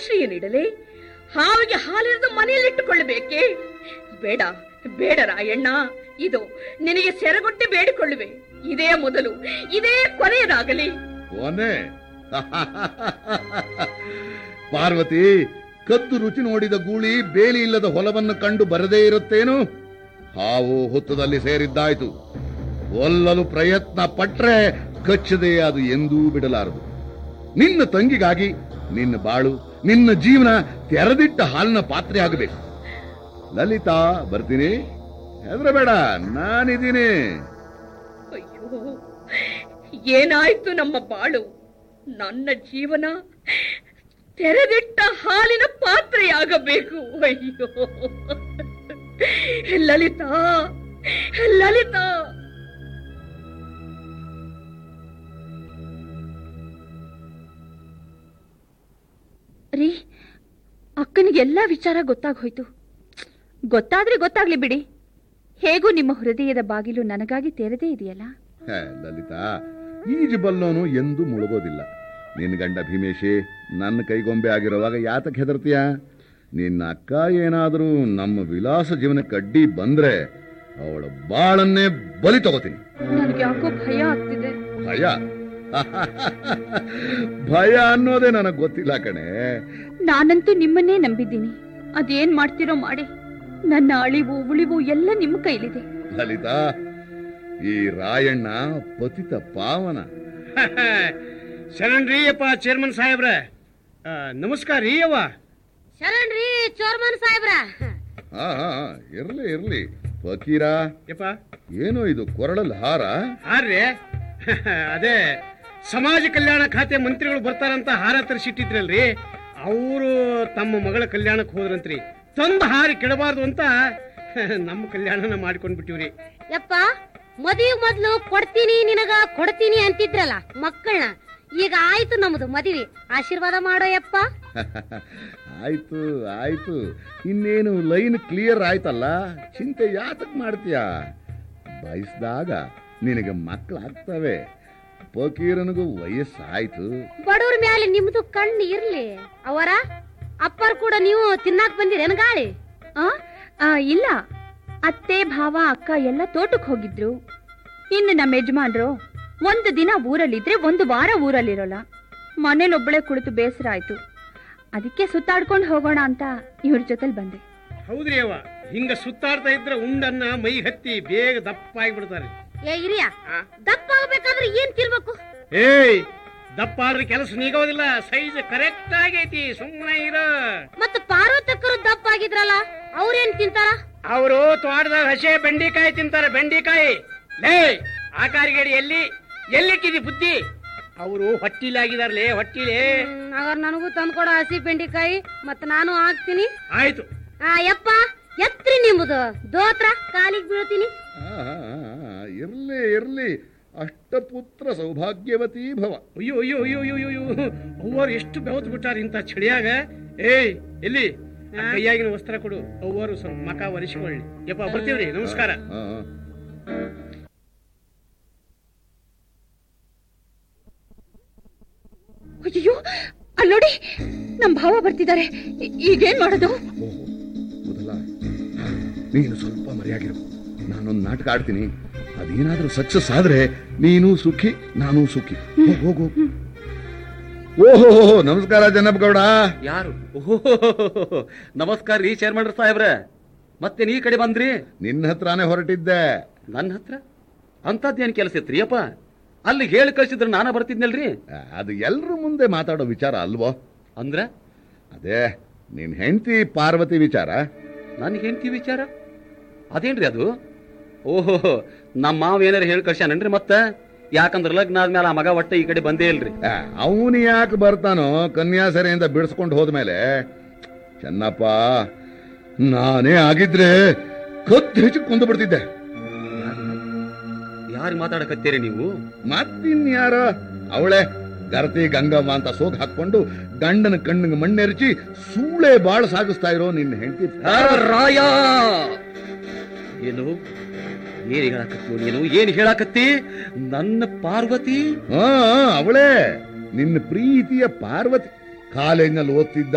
ಆಶ್ರಯ ನೀಡಲೆ ಹಾವಿಗೆ ಹಾಲಿರಿದು ಮನೆಯಲ್ಲಿಟ್ಟುಕೊಳ್ಳಬೇಕೆ ಬೇಡ ಬೇಡ ರಾಯಣ್ಣ ಇದು ನಿನಗೆ ಸೆರಗೊಟ್ಟೆ ಬೇಡಿಕೊಳ್ಳುವೆ ಇದೇ ಮೊದಲು ಇದೇ ಕೊನೆಯದಾಗಲಿ ಕೊನೆ ಪಾರ್ವತಿ ಕದ್ದು ರುಚಿ ನೋಡಿದ ಗೂಳಿ ಬೇಲಿ ಇಲ್ಲದ ಹೊಲವನ್ನು ಕಂಡು ಬರದೇ ಇರುತ್ತೇನು ಹಾವು ಹುತ್ತದಲ್ಲಿ ಸೇರಿದ್ದಾಯ್ತು ಒಲ್ಲಲು ಪ್ರಯತ್ನ ಪಟ್ರೆ ಕಚ್ಚದೆ ಅದು ಎಂದೂ ಬಿಡಲಾರದು ನಿನ್ನ ತಂಗಿಗಾಗಿ ನಿನ್ನ ಬಾಳು ನಿನ್ನ ಜೀವನ ತೆರೆದಿಟ್ಟ ಹಾಲಿನ ಪಾತ್ರೆ ಆಗಬೇಕು ಲಲಿತಾ ಬರ್ತೀನಿ ಹೆದರಬೇಡ ನಾನಿದ್ದೀನಿ ಅಯ್ಯೋ ಏನಾಯ್ತು ನಮ್ಮ ಬಾಳು ನನ್ನ ಜೀವನ ತೆರೆದಿಟ್ಟ ಹಾಲಿನ ಪಾತ್ರೆಯಾಗಬೇಕು ಅಯ್ಯೋ ಲಲಿತಾ ಲಲಿತಾ ರೀ ಅಕ್ಕನಿಗೆ ಎಲ್ಲ ವಿಚಾರ ಗೊತ್ತಾಗೋಯ್ತು ಗೊತ್ತಾದ್ರೆ ಗೊತ್ತಾಗ್ಲಿ ಬಿಡಿ ಹೇಗೂ ನಿಮ್ಮ ಹೃದಯದ ಬಾಗಿಲು ನನಗಾಗಿ ತೆರೆದೇ ಇದೆಯಲ್ಲ ಹೇ, ಲಲಿತಾ ಈಜು ಎಂದೂ ಮುಳುಗೋದಿಲ್ಲ ನಿನ್ನ ಗಂಡ ಭೀಮೇಶಿ ನನ್ನ ಕೈಗೊಂಬೆ ಆಗಿರುವಾಗ ಯಾತಕ್ಕೆ ಹೆದರ್ತೀಯ ನಿನ್ನ ಅಕ್ಕ ಏನಾದರೂ ನಮ್ಮ ವಿಲಾಸ ಜೀವನಕ್ಕೆ ಅಡ್ಡಿ ಬಂದ್ರೆ ಅವಳ ಬಾಳನ್ನೇ ಬಲಿ ತಗೋತೀನಿ ನನಗೆ ಯಾಕೋ ಭಯ ಆಗ್ತಿದೆ ಭಯ ಭಯ ಅನ್ನೋದೇ ನನಗೆ ಗೊತ್ತಿಲ್ಲ ಕಣೆ ನಾನಂತೂ ನಿಮ್ಮನ್ನೇ ನಂಬಿದ್ದೀನಿ ಅದೇನ್ ಮಾಡ್ತಿರೋ ಮಾಡಿ ನನ್ನ ಅಳಿವು ಉಳಿವು ಎಲ್ಲ ನಿಮ್ಮ ಕೈಲಿದೆ ಲಲಿತಾ ಈ ರಾಯಣ್ಣ ಪತಿತ ಪಾವನ ಶರಣ್ ರೀ ಅಪ್ಪ ಚೇರ್ಮನ್ ಸಾಹೇಬ್ರ ಆ, ನಮಸ್ಕಾರ ರೀ ಅವ್ವ ಶರಣ್ರಿ ಚೋರ್ಮನ್ ಸಾಹೇಬ್ರ ಹಾ ಹಾ ಇರ್ಲಿ ಇರ್ಲಿ ಫಕೀರ ಯಪ್ಪ ಏನೋ ಇದು ಕೊರಳಲ್ಲಿ ಹಾರ ಹಾರ್ರಿ ಅದೇ ಸಮಾಜ ಕಲ್ಯಾಣ ಖಾತೆ ಮಂತ್ರಿಗಳು ಬರ್ತಾರಂತ ಹಾರ ತರಿಸಿಟ್ಟಿದ್ರಲ್ರಿ ಅವರು ತಮ್ಮ ಮಗಳ ಕಲ್ಯಾಣಕ್ಕೆ ಹೋದ್ರಂತ್ರಿ ತಂದು ಹಾರಿ ಕೆಡಬಾರ್ದು ಅಂತ ನಮ್ಮ ಕಲ್ಯಾಣನ ಮಾಡ್ಕೊಂಡ್ ಬಿಟ್ಟಿವ್ರಿ ಯಪ್ಪ ಮದುವೆ ಮೊದ್ಲು ಕೊಡ್ತೀನಿ ನಿನಗ ಕೊಡ್ತೀನಿ ಅಂತಿದ್ರಲ್ಲ ಮಕ್ಕಳನ್ನ ಈಗ ಆಯ್ತು ನಮ್ದು ಮದುವೆ ಆಶೀರ್ವಾದ ಮಾಡೋ ಯಪ್ಪ ಆಯ್ತು ಆಯ್ತು ಇನ್ನೇನು ಲೈನ್ ಕ್ಲಿಯರ್ ಆಯ್ತಲ್ಲ ಚಿಂತೆ ಯಾತಕ್ ಮಾಡ್ತೀಯ ಬಯಸ್ದಾಗ ನಿನಗೆ ಮಕ್ಕಳಾಗ್ತವೆ ಫಕೀರನಿಗೂ ವಯಸ್ಸಾಯ್ತು ಬಡವ್ರ ಮ್ಯಾಲೆ ನಿಮ್ದು ಕಣ್ಣು ಇರ್ಲಿ ಅವರ ಅಪ್ಪರ್ ಕೂಡ ನೀವು ತಿನ್ನಾಕ್ ಬಂದಿರೇನ್ ಗಾಳಿ ಆ ಆ, ಇಲ್ಲ ಅತ್ತೆ ಭಾವ ಅಕ್ಕ ಎಲ್ಲ ತೋಟಕ್ಕೆ ಹೋಗಿದ್ರು ಇನ್ನು ನಮ್ಮ ಯಜಮಾನ್ರು ಒಂದು ದಿನ ಊರಲ್ಲಿದ್ರೆ ಒಂದು ವಾರ ಊರಲ್ಲಿರೋಲ್ಲ ಮನೇಲೊಬ್ಬಳೆ ಕುಳಿತು ಬೇಸರ ಆಯ್ತು ಅದಕ್ಕೆ ಸುತ್ತಾಡ್ಕೊಂಡು ಹೋಗೋಣ ಅಂತ ಇವ್ರ ಜೊತೆಲಿ ಬಂದೆ ಹೌದ್ರಿ ಅವ್ವ ಹಿಂಗ ಸುತ್ತಾಡ್ತಾ ಇದ್ರೆ ಉಂಡನ್ನ ಮೈ ಹತ್ತಿ ಬೇಗ ದಪ್ಪ ಆಗಿಬಿಡ್ತಾರೆ ಏ ಹಿರಿಯ ದಪ್ಪ ಆಗ್ಬೇಕಾದ್ರೆ ಏನ್ ತಿನ್ಬೇಕು ಏಯ್ ದಪ್ಪ ಆದ್ರೆ ಕೆಲಸ ನೀಗೋದಿಲ್ಲ ಸೈಜ್ ಕರೆಕ್ಟ್ ಆಗೈತಿ ಸುಮ್ಮನೆ ಇರೋ ಮತ್ತ ಪಾರ್ವತಕ್ಕರು ದಪ್ಪ ಆಗಿದ್ರಲ್ಲ ಅವ್ರೇನ್ ತಿಂತಾರ ಅವರು ತೋಟದಾಗ ಹಸೆ ಬೆಂಡಿಕಾಯಿ ತಿಂತಾರೆ ಬೆಂಡಿಕಾಯಿ ಲೇ ಆಕಾರಿಗಡಿ ಎಲ್ಲಿ ಎಲ್ಲಿಟ್ಟಿದಿ ಬುದ್ಧಿ ಅವರು ಹೊಟ್ಟಿಲಾಗಿದಾರ್ಲೇ ಹೊಟ್ಟಿಲೇ ಹಾಗಾದ್ರೆ ನನಗೂ ತಂದ್ಕೊಡೋ ಹಸಿ ಬೆಂಡಿಕಾಯಿ ಮತ್ತ ನಾನು ಹಾಕ್ತೀನಿ ಆಯ್ತು ಆ ಯಪ್ಪ ಎತ್ರಿ ನಿಮ್ಮದು ದೋತ್ರ ಕಾಲಿಗೆ ಬೀಳ್ತೀನಿ ಆಹಾ, ಇರ್ಲಿ ಇರ್ಲಿ ಅಷ್ಟಪುತ್ರ ಸೌಭಾಗ್ಯವತಿ ಭವ ಅಯ್ಯೋ ಅಯ್ಯೋ ಅಯ್ಯೋ ಅಯ್ಯೋ ಅಯ್ಯೋ ಅವ್ವರು ಎಷ್ಟು ಬೆವತ್ ಬಿಟ್ಟಾರ ಇಂತ ಚಳಿಯಾಗ ಏಯ್ ಎಲ್ಲಿ ಆ ಕೈಯಾಗಿನ ವಸ್ತ್ರ ಕೊಡು ಅವ್ವರು ಸ್ವಲ್ಪ ಮಕ ಒರೆಸಿಕೊಳ್ಳಿ ಯಪ್ಪ ಬರ್ತೀವ್ರಿ ನಮಸ್ಕಾರ ಹಾ, ಹಾ. ಅಯ್ಯೋ ಅಲ್ಲೋಡಿ ನಮ್ ಭಾವ ಬರ್ತಿದ್ದಾರೆ ಈ- ಈಗೇನ್ ಮಾಡೋದು ಓಹೋ ಮೊದಲ ನೀನು ಸ್ವಲ್ಪ ಮರೆಯಾಗಿರು ನಾನೊಂದು ನಾಟಕ ಆಡ್ತೀನಿ ಅದೇನಾದ್ರೂ ಸಕ್ಸಸ್ ಆದ್ರೆ ನೀನು ಸುಖಿ ನಾನು ಸುಖಿ ಹೋಗ್, ಹೋಗ್, ಹೋಗ್. ಓಹೋ ನಮಸ್ಕಾರ ಜನಪ್ ಗೌಡ ಯಾರು ಓಹೋ ನಮಸ್ಕಾರ ರೀ ಚೇರ್ಮನ್ ಸಾಹೇಬ್ರೆ ಮತ್ತೆ ನೀ ಕಡೆ ಬಂದ್ರಿ ನಿನ್ನ ಹತ್ರನೇ ಹೊರಟಿದ್ದೆ ನನ್ನ ಹತ್ರ ಅಂತದ್ದೇನು ಕೆಲಸ ಇತ್ರಿ ಅಪ್ಪ ಅಲ್ಲಿ ಹೇಳಿ ಕಳ್ಸಿದ್ರೆ ನಾನ ಬರ್ತಿದ್ನಲ್ರಿ ಆ, ಅದು ಎಲ್ರ ಮುಂದೆ ಮಾತಾಡೋ ವಿಚಾರ ಅಲ್ವೋ ಅಂದ್ರ ಅದೇ ನಿನ್ ಹೆಂಡತಿ ಪಾರ್ವತಿ ವಿಚಾರ ನನ್ಗೆ ಹೆಂಡ್ತಿ ವಿಚಾರ ಅದೇನ್ರಿ ಅದು ಓಹೋ ನಮ್ಮ ಮಾವ ಏನಾರ ಹೇಳಿ ಕಳ್ಸ್ಯಾನನ್ರಿ ಮತ್ತ ಯಾಕಂದ್ರ ಲಗ್ನ ಆದ್ಮೇಲೆ ಆ ಮಗ ಒಟ್ಟ ಈ ಕಡೆ ಬಂದೇ ಇಲ್ರಿ ಅವನು ಯಾಕೆ ಬರ್ತಾನೋ ಕನ್ಯಾಸರೆಯಿಂದ ಬಿಡಿಸ್ಕೊಂಡು ಹೋದ್ಮೇಲೆ ಚೆನ್ನಪ್ಪ ನಾನೇ ಆಗಿದ್ರೆ ಕತ್ತು ಹೆಚ್ಚು ಕೊಂದು ಬಿಡ್ತಿದ್ದೆ ಯಾರು ಮಾತಾಡಕತ್ತೀರಿ ನೀವು ಮತ್ತಿನ್ಯಾರ ಅವಳೆ ಗರತಿ ಗಂಗಮ್ಮ ಅಂತ ಸೋಗ್ ಹಾಕೊಂಡು ಗಂಡನ ಕಣ್ಣಿಗೆ ಮಣ್ಣೆರಚಿ ಸೂಳೆ ಬಾಳ್ ಸಾಗಿಸ್ತಾ ಇರೋ ನಿನ್ನ ಹೆಂಡತಿ ಆ, ರಾಯ ಏನು ಏನ್ ಹೇಳಕತ್ತಿ ನೀನು ಏನ್ ಹೇಳಕತ್ತಿ ನನ್ನ ಪಾರ್ವತಿ ಹಾ ಅವಳೇ ನಿನ್ನ ಪ್ರೀತಿಯ ಪಾರ್ವತಿ ಕಾಲೇಜ್ನಲ್ಲಿ ಓದ್ತಿದ್ದ